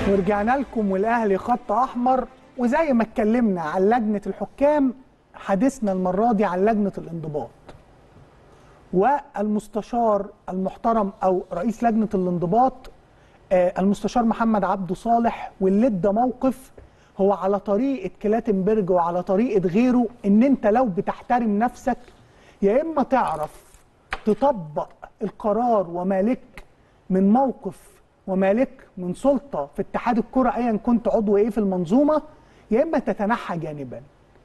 ورجعنا لكم والاهلي خط احمر وزي ما اتكلمنا عن لجنه الحكام حديثنا المره دي عن لجنه الانضباط والمستشار المحترم او رئيس لجنه الانضباط آه، المستشار محمد عبده صالح واللي ادى موقف هو على طريقه كلاتنبرج وعلى طريقه غيره ان انت لو بتحترم نفسك يا اما تعرف تطبق القرار وما لك من موقف وما لك من سلطه في اتحاد الكره ايا كنت عضو ايه في المنظومه يا اما تتنحى جانبا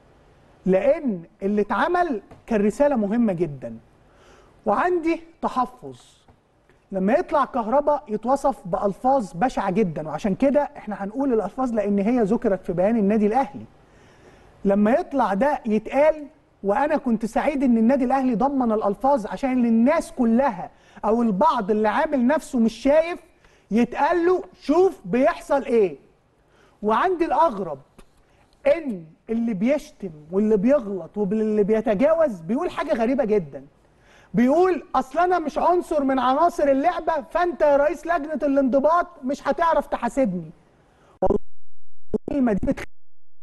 لان اللي اتعمل كان رساله مهمه جدا وعندي تحفظ لما يطلع كهرباء يتوصف بالفاظ بشعه جدا وعشان كده احنا هنقول الالفاظ لان هي ذكرت في بيان النادي الاهلي لما يطلع ده يتقال وانا كنت سعيد ان النادي الاهلي ضمن الالفاظ عشان الناس كلها او البعض اللي عامل نفسه مش شايف يتقال له شوف بيحصل ايه وعندي الاغرب ان اللي بيشتم واللي بيغلط واللي بيتجاوز بيقول حاجه غريبه جدا بيقول اصل انا مش عنصر من عناصر اللعبه فانت يا رئيس لجنه الانضباط مش هتعرف تحاسبني والله الكلمه دي بتخ...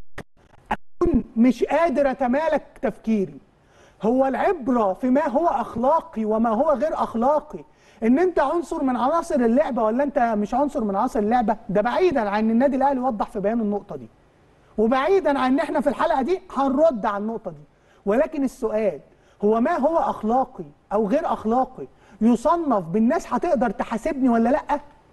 اكون مش قادر اتمالك تفكيري هو العبره في ما هو اخلاقي وما هو غير اخلاقي ان انت عنصر من عناصر اللعبه ولا انت مش عنصر من عناصر اللعبه ده بعيدا عن ان النادي الاهلي وضح في بيان النقطه دي وبعيدا عن ان احنا في الحلقه دي هنرد على النقطه دي ولكن السؤال هو ما هو اخلاقي او غير اخلاقي يصنف بالناس هتقدر تحاسبني ولا لا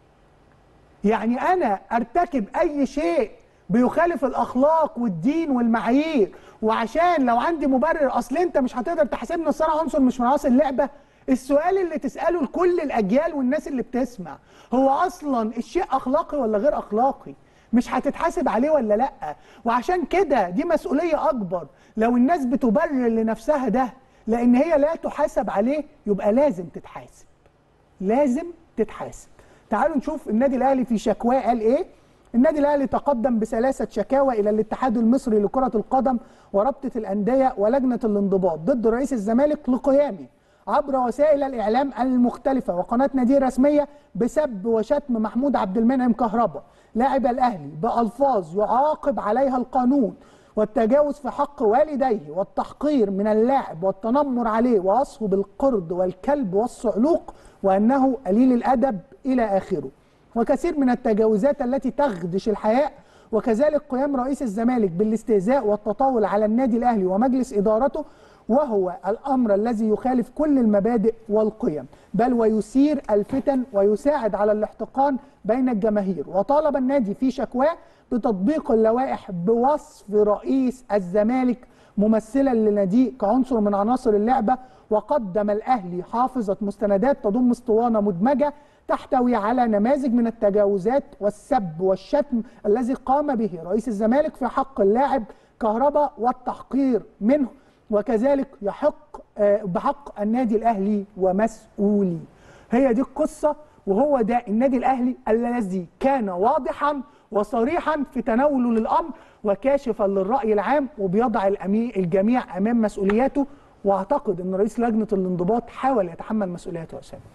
يعني انا ارتكب اي شيء بيخالف الاخلاق والدين والمعايير وعشان لو عندي مبرر اصل انت مش هتقدر تحاسبني اصل انا عنصر مش من عناصر اللعبه السؤال اللي تساله لكل الاجيال والناس اللي بتسمع هو اصلا الشيء اخلاقي ولا غير اخلاقي مش هتتحاسب عليه ولا لا وعشان كده دي مسؤوليه اكبر لو الناس بتبرر لنفسها ده لان هي لا تحاسب عليه يبقى لازم تتحاسب لازم تتحاسب تعالوا نشوف النادي الاهلي في شكواه قال ايه النادي الاهلي تقدم بثلاثه شكاوى الى الاتحاد المصري لكره القدم ورابطه الانديه ولجنه الانضباط ضد رئيس الزمالك لقيامه عبر وسائل الاعلام المختلفه وقناه نادي رسميه بسب وشتم محمود عبد المنعم كهربا لاعب الاهلي بالفاظ يعاقب عليها القانون والتجاوز في حق والديه والتحقير من اللاعب والتنمر عليه ووصفه بالقرد والكلب والصعلوق وانه قليل الادب الى اخره وكثير من التجاوزات التي تخدش الحياء وكذلك قيام رئيس الزمالك بالاستهزاء والتطاول على النادي الاهلي ومجلس ادارته وهو الامر الذي يخالف كل المبادئ والقيم بل ويثير الفتن ويساعد على الاحتقان بين الجماهير وطالب النادي في شكواه بتطبيق اللوائح بوصف رئيس الزمالك ممثلا لناديه كعنصر من عناصر اللعبه وقدم الاهلي حافظه مستندات تضم اسطوانه مدمجه تحتوي على نماذج من التجاوزات والسب والشتم الذي قام به رئيس الزمالك في حق اللاعب كهربا والتحقير منه وكذلك يحق آه، بحق النادي الاهلي ومسؤوليه هي دي القصه وهو ده النادي الاهلي الذي كان واضحا وصريحا في تناوله للامر وكاشفا للراي العام وبيضع الأمي- الجميع امام مسؤولياته واعتقد ان رئيس لجنه الانضباط حاول يتحمل مسؤوليته يا اسامه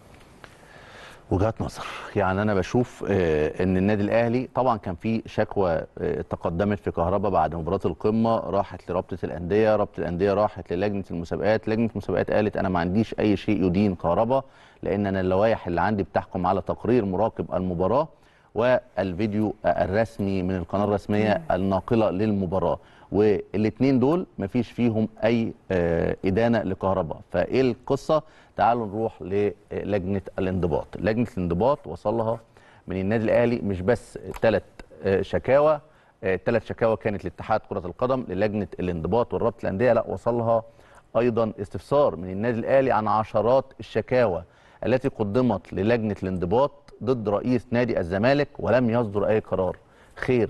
وجهات نظر يعني انا بشوف آه، ان النادي الاهلي طبعا كان في شكوى آه، تقدمت في كهرباء بعد مباراه القمه راحت لرابطه الانديه رابطه الانديه راحت للجنه المسابقات لجنه المسابقات قالت انا ما عنديش اي شيء يدين كهرباء لان انا اللوائح اللي عندي بتحكم على تقرير مراقب المباراه والفيديو الرسمي من القناه الرسميه الناقله للمباراه والاثنين دول مفيش فيهم اي آه، ادانه لكهرباء فايه القصه تعالوا نروح للجنه الانضباط لجنه الانضباط وصلها من النادي الاهلي مش بس ثلاث شكاوى ثلاث شكاوى كانت لاتحاد كره القدم للجنه الانضباط والرابطه الانديه لا وصلها ايضا استفسار من النادي الاهلي عن عشرات الشكاوى التي قدمت للجنه الانضباط ضد رئيس نادي الزمالك ولم يصدر اي قرار خير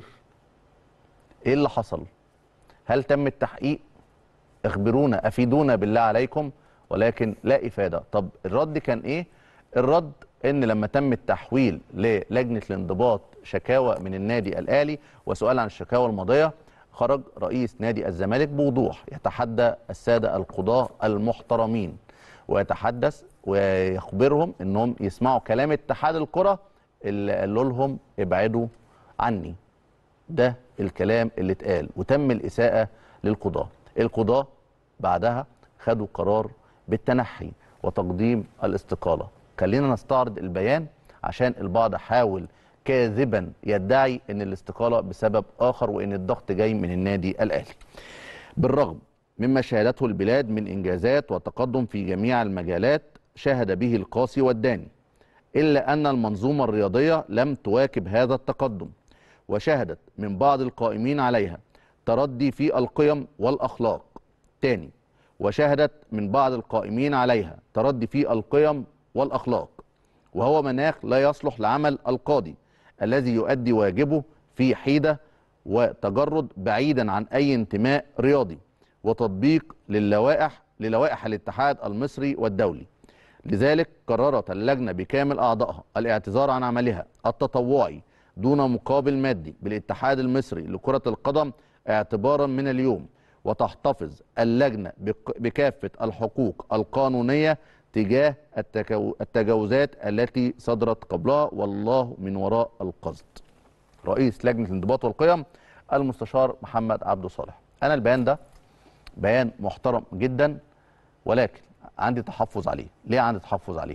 ايه اللي حصل هل تم التحقيق اخبرونا افيدونا بالله عليكم ولكن لا افاده طب الرد كان ايه الرد ان لما تم التحويل للجنه الانضباط شكاوى من النادي الاهلي وسؤال عن الشكاوى الماضيه خرج رئيس نادي الزمالك بوضوح يتحدى الساده القضاه المحترمين ويتحدث ويخبرهم انهم يسمعوا كلام اتحاد الكره اللي قالوا لهم ابعدوا عني ده الكلام اللي اتقال وتم الإساءة للقضاة القضاة بعدها خدوا قرار بالتنحي وتقديم الاستقالة خلينا نستعرض البيان عشان البعض حاول كاذبا يدعي ان الاستقالة بسبب آخر وان الضغط جاي من النادي الأهلي بالرغم مما شهدته البلاد من إنجازات وتقدم في جميع المجالات شهد به القاسي والداني إلا أن المنظومة الرياضية لم تواكب هذا التقدم وشهدت من بعض القائمين عليها تردي في القيم والأخلاق تاني وشهدت من بعض القائمين عليها تردي في القيم والأخلاق وهو مناخ لا يصلح لعمل القاضي الذي يؤدي واجبه في حيدة وتجرد بعيدا عن أي انتماء رياضي وتطبيق للوائح للوائح الاتحاد المصري والدولي لذلك قررت اللجنة بكامل أعضائها الاعتذار عن عملها التطوعي دون مقابل مادي بالاتحاد المصري لكرة القدم اعتبارا من اليوم وتحتفظ اللجنة بك- بكافة الحقوق القانونية تجاه التكو- التجاوزات التي صدرت قبلها والله من وراء القصد رئيس لجنة الانضباط والقيم المستشار محمد عبده صالح أنا البيان ده بيان محترم جدا ولكن عندي تحفظ عليه ليه عندي تحفظ عليه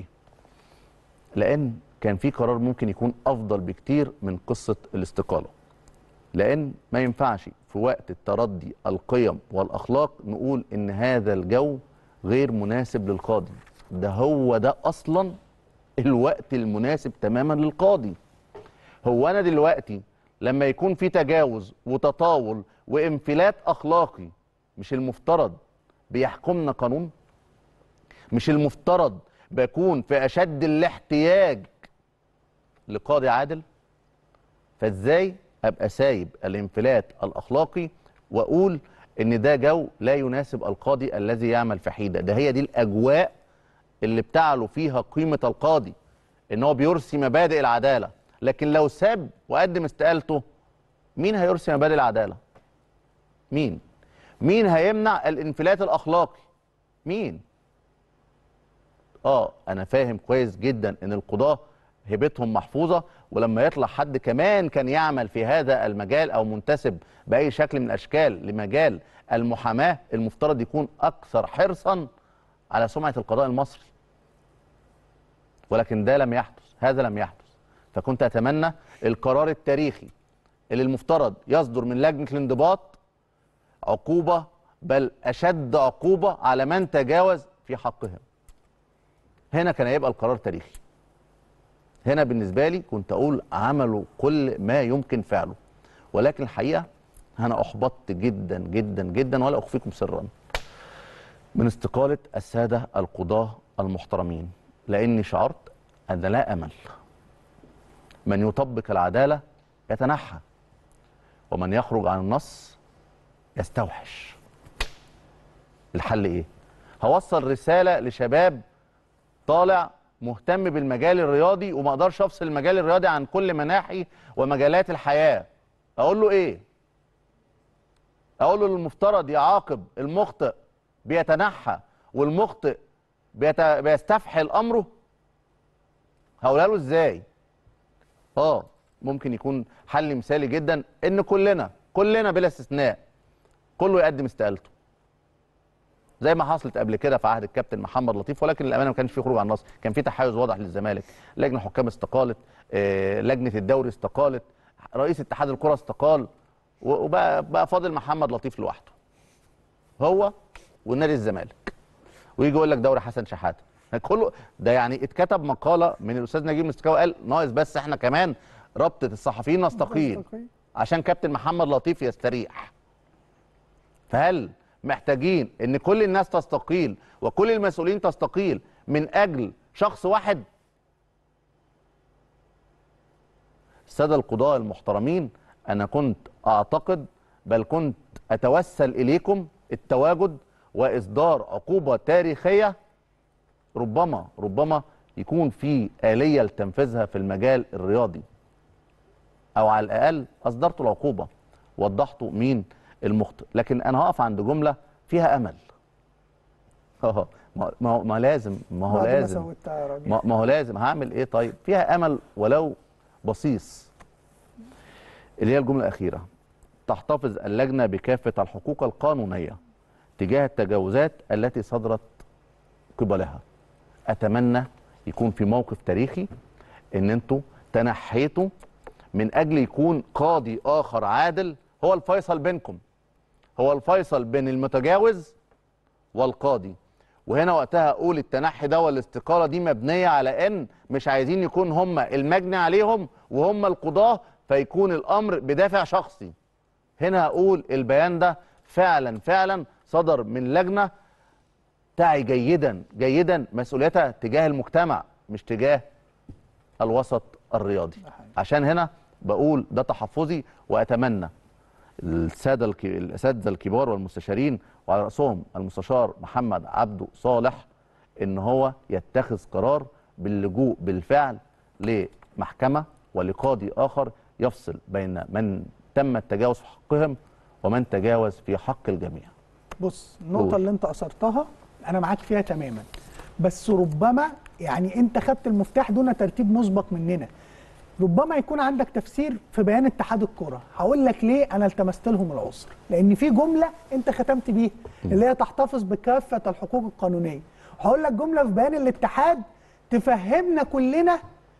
لان كان في قرار ممكن يكون افضل بكتير من قصه الاستقاله لان ما ينفعش في وقت التردي القيم والاخلاق نقول ان هذا الجو غير مناسب للقاضي ده هو ده اصلا الوقت المناسب تماما للقاضي هو انا دلوقتي لما يكون في تجاوز وتطاول وانفلات اخلاقي مش المفترض بيحكمنا قانون مش المفترض بكون في اشد الاحتياج لقاضي عادل فازاي ابقى سايب الانفلات الاخلاقي واقول ان ده جو لا يناسب القاضي الذي يعمل في حيده ده هي دي الاجواء اللي بتعلو فيها قيمه القاضي ان هو بيرسي مبادئ العداله لكن لو ساب وقدم استقالته مين هيرسي مبادئ العداله مين مين هيمنع الانفلات الاخلاقي مين اه انا فاهم كويس جدا ان القضاه هيبتهم محفوظه ولما يطلع حد كمان كان يعمل في هذا المجال او منتسب باي شكل من الاشكال لمجال المحاماه المفترض يكون اكثر حرصا على سمعه القضاء المصري ولكن ده لم يحدث هذا لم يحدث فكنت اتمنى القرار التاريخي اللي المفترض يصدر من لجنه الانضباط عقوبه بل اشد عقوبه على من تجاوز في حقهم هنا كان هيبقى القرار تاريخي هنا بالنسبه لي كنت اقول عملوا كل ما يمكن فعله ولكن الحقيقه انا احبطت جدا جدا جدا ولا اخفيكم سرا من استقاله الساده القضاه المحترمين لاني شعرت ان لا امل من يطبق العداله يتنحى ومن يخرج عن النص يستوحش الحل ايه هوصل رساله لشباب طالع مهتم بالمجال الرياضي وما اقدرش افصل المجال الرياضي عن كل مناحي ومجالات الحياه اقول له ايه اقول له المفترض يعاقب المخطئ بيتنحى والمخطئ بيت... بيستفحل امره هقولها له ازاي اه ممكن يكون حل مثالي جدا ان كلنا كلنا بلا استثناء كله يقدم استقالته زي ما حصلت قبل كده في عهد الكابتن محمد لطيف ولكن للامانه ما كانش في خروج عن النص كان في تحيز واضح للزمالك لجنه حكام استقالت آه، لجنه الدوري استقالت رئيس اتحاد الكره استقال و- وبقى بقى فاضل محمد لطيف لوحده هو ونادي الزمالك ويجي يقول لك دوري حسن شحاته كله ده يعني اتكتب مقاله من الاستاذ نجيب مستكاوي قال ناقص بس احنا كمان رابطه الصحفيين نستقيل عشان كابتن محمد لطيف يستريح فهل محتاجين ان كل الناس تستقيل وكل المسؤولين تستقيل من اجل شخص واحد الساده القضاة المحترمين انا كنت اعتقد بل كنت اتوسل اليكم التواجد واصدار عقوبه تاريخيه ربما ربما يكون في آلية لتنفيذها في المجال الرياضي أو على الأقل أصدرت العقوبة وضحتوا مين المخطئ لكن أنا هقف عند جملة فيها أمل اه ما ما هو ما لازم ما هو بعد ما لازم سويتها يا راجل ما ما هو لازم هعمل ايه طيب فيها امل ولو بصيص اللي هي الجمله الاخيره تحتفظ اللجنه بكافه الحقوق القانونيه تجاه التجاوزات التي صدرت قبلها اتمنى يكون في موقف تاريخي ان انتوا تنحيتوا من اجل يكون قاضي اخر عادل هو الفيصل بينكم هو الفيصل بين المتجاوز والقاضي وهنا وقتها اقول التنحي ده والاستقاله دي مبنيه على ان مش عايزين يكون هم المجني عليهم وهم القضاه فيكون الامر بدافع شخصي هنا هقول البيان ده فعلا فعلا صدر من لجنه تعي جيدا جيدا مسؤوليتها تجاه المجتمع مش تجاه الوسط الرياضي عشان هنا بقول ده تحفظي واتمنى الساده الك- الاساتذه الكبار والمستشارين وعلى راسهم المستشار محمد عبده صالح ان هو يتخذ قرار باللجوء بالفعل لمحكمه ولقاضي اخر يفصل بين من تم التجاوز في حقهم ومن تجاوز في حق الجميع بص النقطة قول. اللي انت اثرتها انا معاك فيها تماما بس ربما يعني انت خدت المفتاح دون ترتيب مسبق مننا ربما يكون عندك تفسير في بيان اتحاد الكرة هقول لك ليه انا التمست لهم العذر لان في جملة انت ختمت بيها اللي هي تحتفظ بكافة الحقوق القانونية هقول لك جملة في بيان الاتحاد تفهمنا كلنا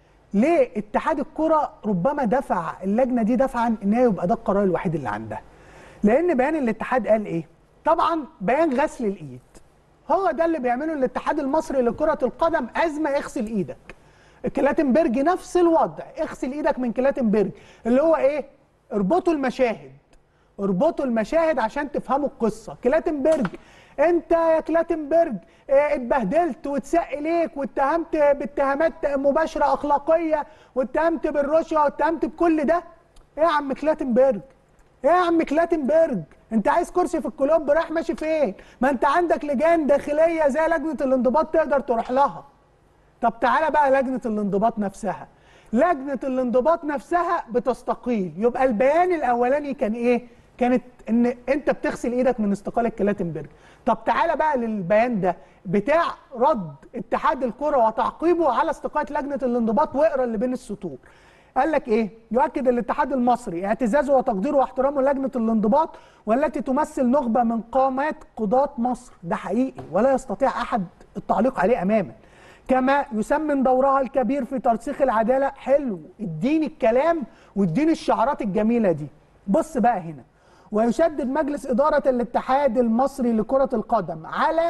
ليه اتحاد الكرة ربما دفع اللجنة دي دفعا ان هي يبقى ده القرار الوحيد اللي عندها لان بيان الاتحاد قال ايه طبعا بيان غسل الايد هو ده اللي بيعمله الاتحاد المصري لكرة القدم ازمة اغسل ايدك كلاتنبرج نفس الوضع اغسل ايدك من كلاتنبرج اللي هو ايه اربطوا المشاهد اربطوا المشاهد عشان تفهموا القصه كلاتنبرج انت يا كلاتنبرج اه، اتبهدلت واتسق ليك واتهمت باتهامات مباشره اخلاقيه واتهمت بالرشوه واتهمت بكل ده ايه يا عم كلاتنبرج ايه يا عم كلاتنبرج انت عايز كرسي في الكلوب رايح ماشي فين ما انت عندك لجان داخليه زي لجنه الانضباط تقدر تروح لها طب تعالى بقى لجنه الانضباط نفسها لجنه الانضباط نفسها بتستقيل يبقى البيان الاولاني كان ايه كانت ان انت بتغسل ايدك من استقاله كلاتنبرج طب تعالى بقى للبيان ده بتاع رد اتحاد الكره وتعقيبه على استقاله لجنه الانضباط واقرا اللي بين السطور قال لك ايه يؤكد الاتحاد المصري اعتزازه وتقديره واحترامه لجنه الانضباط والتي تمثل نخبه من قامات قضاه مصر ده حقيقي ولا يستطيع احد التعليق عليه اماما كما يسمن دورها الكبير في ترسيخ العداله حلو اديني الكلام واديني الشعارات الجميله دي بص بقى هنا ويشدد مجلس اداره الاتحاد المصري لكره القدم على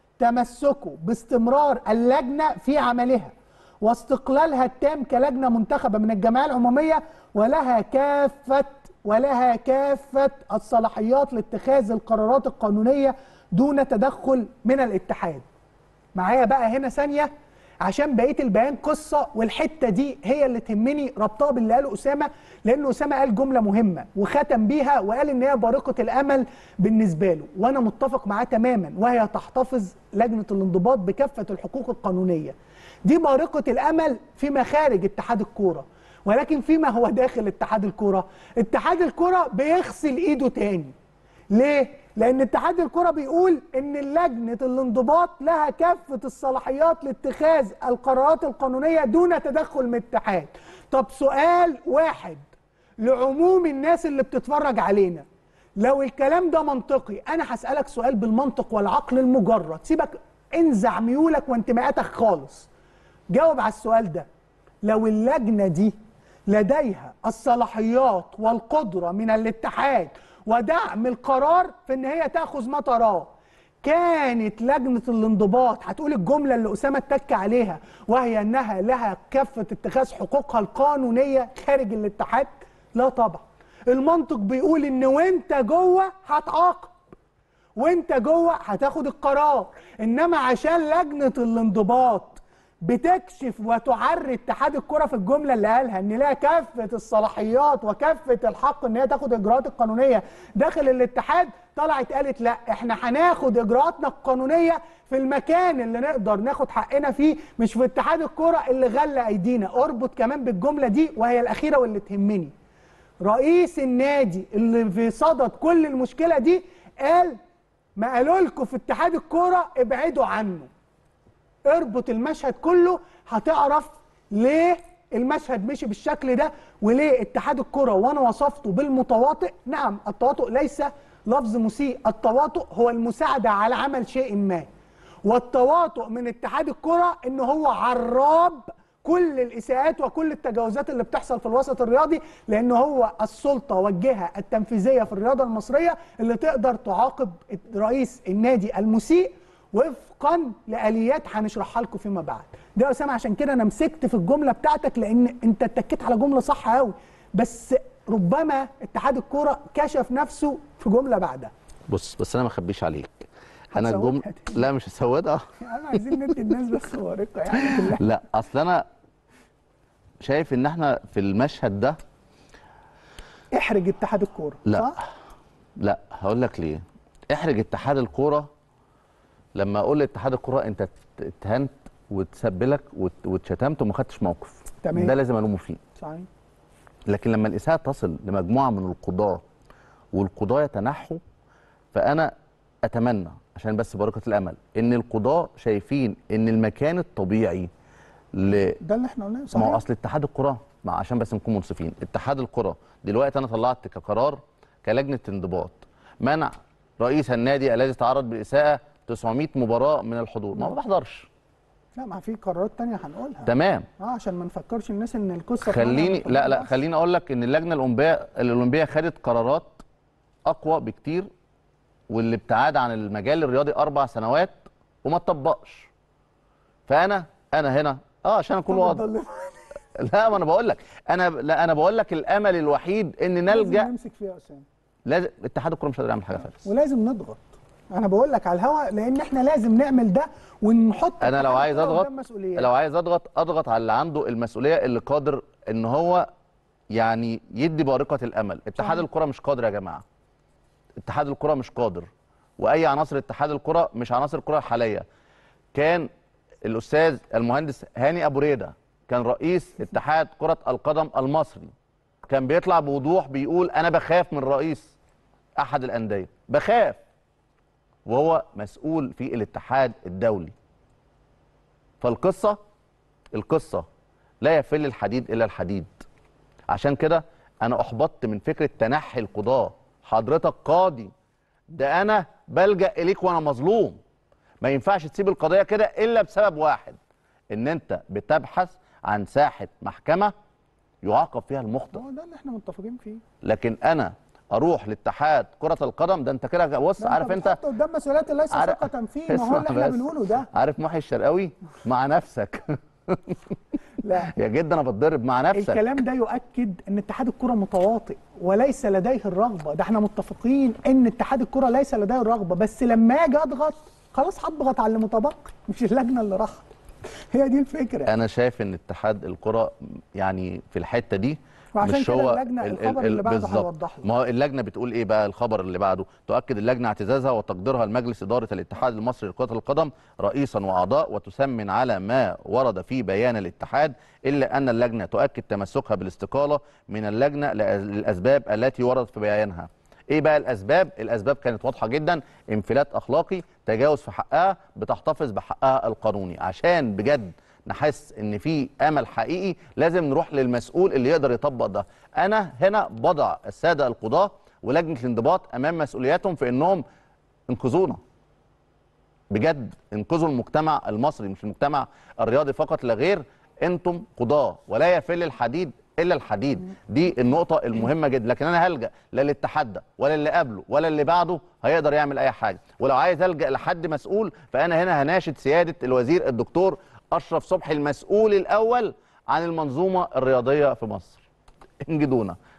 تمسكه باستمرار اللجنه في عملها واستقلالها التام كلجنه منتخبه من الجمعيه العموميه ولها كافه ولها كافه الصلاحيات لاتخاذ القرارات القانونيه دون تدخل من الاتحاد. معايا بقى هنا ثانيه عشان بقيه البيان قصه والحته دي هي اللي تهمني ربطها باللي قاله اسامه لان اسامه قال جمله مهمه وختم بيها وقال ان هي بارقه الامل بالنسبه له وانا متفق معاه تماما وهي تحتفظ لجنه الانضباط بكافه الحقوق القانونيه. دي بارقه الامل فيما خارج اتحاد الكوره ولكن فيما هو داخل اتحاد الكوره اتحاد الكوره بيغسل ايده تاني. ليه؟ لأن اتحاد الكرة بيقول إن لجنة الانضباط لها كافة الصلاحيات لاتخاذ القرارات القانونية دون تدخل من الاتحاد. طب سؤال واحد لعموم الناس اللي بتتفرج علينا. لو الكلام ده منطقي أنا هسألك سؤال بالمنطق والعقل المجرد، سيبك انزع ميولك وانتماءاتك خالص. جاوب على السؤال ده. لو اللجنة دي لديها الصلاحيات والقدرة من الاتحاد ودعم القرار في ان هي تاخذ ما تراه كانت لجنه الانضباط هتقول الجمله اللي اسامه اتك عليها وهي انها لها كافه اتخاذ حقوقها القانونيه خارج الاتحاد لا طبعا المنطق بيقول ان وانت جوه هتعاقب وانت جوه هتاخد القرار انما عشان لجنه الانضباط بتكشف وتعري اتحاد الكره في الجمله اللي قالها ان لها كافه الصلاحيات وكافه الحق ان هي تاخد اجراءات القانونيه داخل الاتحاد طلعت قالت لا احنا هناخد اجراءاتنا القانونيه في المكان اللي نقدر ناخد حقنا فيه مش في اتحاد الكره اللي غلى ايدينا اربط كمان بالجمله دي وهي الاخيره واللي تهمني رئيس النادي اللي في صدد كل المشكله دي قال ما قالوا لكم في اتحاد الكوره ابعدوا عنه اربط المشهد كله هتعرف ليه المشهد مشي بالشكل ده وليه اتحاد الكره وانا وصفته بالمتواطئ نعم التواطؤ ليس لفظ مسيء التواطؤ هو المساعده على عمل شيء ما والتواطؤ من اتحاد الكره ان هو عراب كل الاساءات وكل التجاوزات اللي بتحصل في الوسط الرياضي لان هو السلطه والجهه التنفيذيه في الرياضه المصريه اللي تقدر تعاقب رئيس النادي المسيء وفقا لاليات هنشرحها لكم فيما بعد ده يا اسامه عشان كده انا مسكت في الجمله بتاعتك لان انت اتكيت على جمله صح قوي بس ربما اتحاد الكوره كشف نفسه في جمله بعدها بص بس انا ما اخبيش عليك انا هتسودها الجمله تاني. لا مش هسودها احنا عايزين ندي الناس بس ورقه يعني كلها لا اصل انا شايف ان احنا في المشهد ده احرج اتحاد الكوره لا صح؟ لا هقول لك ليه احرج اتحاد الكوره لما اقول لاتحاد الكوره انت اتهنت واتسبلك وات- واتشتمت وما خدتش موقف تمام. ده لازم الومه فيه صحيح لكن لما الاساءه تصل لمجموعه من القضاه والقضاه يتنحوا فانا اتمنى عشان بس بركه الامل ان القضاه شايفين ان المكان الطبيعي ل ده اللي احنا قلناه ما هو صحيح اصل اتحاد الكره مع عشان بس نكون منصفين اتحاد الكره دلوقتي انا طلعت كقرار كلجنه انضباط منع رئيس النادي الذي تعرض بالاساءه 900 مباراه من الحضور ما هو ما بحضرش لا ما في قرارات تانية هنقولها تمام اه عشان ما نفكرش الناس ان القصه خليني بتاعنا لا لا بس. خليني اقول لك ان اللجنه الاولمبيه الاولمبيه خدت قرارات اقوى بكتير واللي ابتعاد عن المجال الرياضي اربع سنوات وما اتطبقش فانا انا هنا اه عشان اكون واضح اتفضل. لا ما انا بقول لك انا لا انا بقول لك الامل الوحيد ان لازم نلجا نمسك فيها يا اسامه لازم اتحاد الكره مش قادر يعمل حاجه فارس ولازم نضغط انا بقول لك على الهوا لان احنا لازم نعمل ده ونحط انا لو اتحاد عايز الكرة اضغط قدام مسؤوليات. لو عايز اضغط اضغط على اللي عنده المسؤوليه اللي قادر ان هو يعني يدي بارقه الامل اتحاد صح. الكره مش قادر يا جماعه اتحاد الكره مش قادر واي عناصر اتحاد الكره مش عناصر الكره الحاليه كان الاستاذ المهندس هاني ابو ريده كان رئيس اتحاد كره القدم المصري كان بيطلع بوضوح بيقول انا بخاف من رئيس احد الانديه بخاف وهو مسؤول في الاتحاد الدولي فالقصه القصه لا يفل الحديد الا الحديد عشان كده انا احبطت من فكره تنحي القضاه حضرتك قاضي ده انا بلجا اليك وانا مظلوم ما ينفعش تسيب القضيه كده الا بسبب واحد ان انت بتبحث عن ساحه محكمه يعاقب فيها المخطئ هو ده اللي احنا متفقين فيه لكن انا اروح لاتحاد كره القدم ده انت كده بص ده عارف انت بتحط قدام مسؤوليات ليس عارف- ثقة فيه ما هو اسمع اللي احنا بس. بنقوله ده عارف محي الشرقاوي مع نفسك لا يا جد انا بتضرب مع نفسك الكلام ده يؤكد ان اتحاد الكره متواطئ وليس لديه الرغبه ده احنا متفقين ان اتحاد الكره ليس لديه الرغبه بس لما اجي اضغط خلاص هضغط على اللي متبقي مش اللجنه اللي راحت هي دي الفكره انا شايف ان اتحاد الكره يعني في الحته دي وعشان مش كده هو اللجنة الخبر اللي بعده بالظبط. هيوضح له. ما هو اللجنه بتقول ايه بقى الخبر اللي بعده تؤكد اللجنه اعتزازها وتقديرها لمجلس اداره الاتحاد المصري لكره القدم رئيسا واعضاء وتسمن على ما ورد في بيان الاتحاد الا ان اللجنه تؤكد تمسكها بالاستقاله من اللجنه للاسباب التي وردت في بيانها ايه بقى الاسباب الاسباب كانت واضحه جدا انفلات اخلاقي تجاوز في حقها بتحتفظ بحقها القانوني عشان بجد نحس ان في امل حقيقي لازم نروح للمسؤول اللي يقدر يطبق ده انا هنا بضع الساده القضاه ولجنه الانضباط امام مسؤولياتهم في انهم انقذونا بجد انقذوا المجتمع المصري مش المجتمع الرياضي فقط لا غير انتم قضاه ولا يفل الحديد الا الحديد دي النقطه المهمه جدا لكن انا هلجا لا للاتحاد ده ولا اللي قبله ولا اللي بعده هيقدر يعمل اي حاجه ولو عايز الجا لحد مسؤول فانا هنا هناشد سياده الوزير الدكتور اشرف صبحي المسؤول الاول عن المنظومه الرياضيه في مصر انجدونا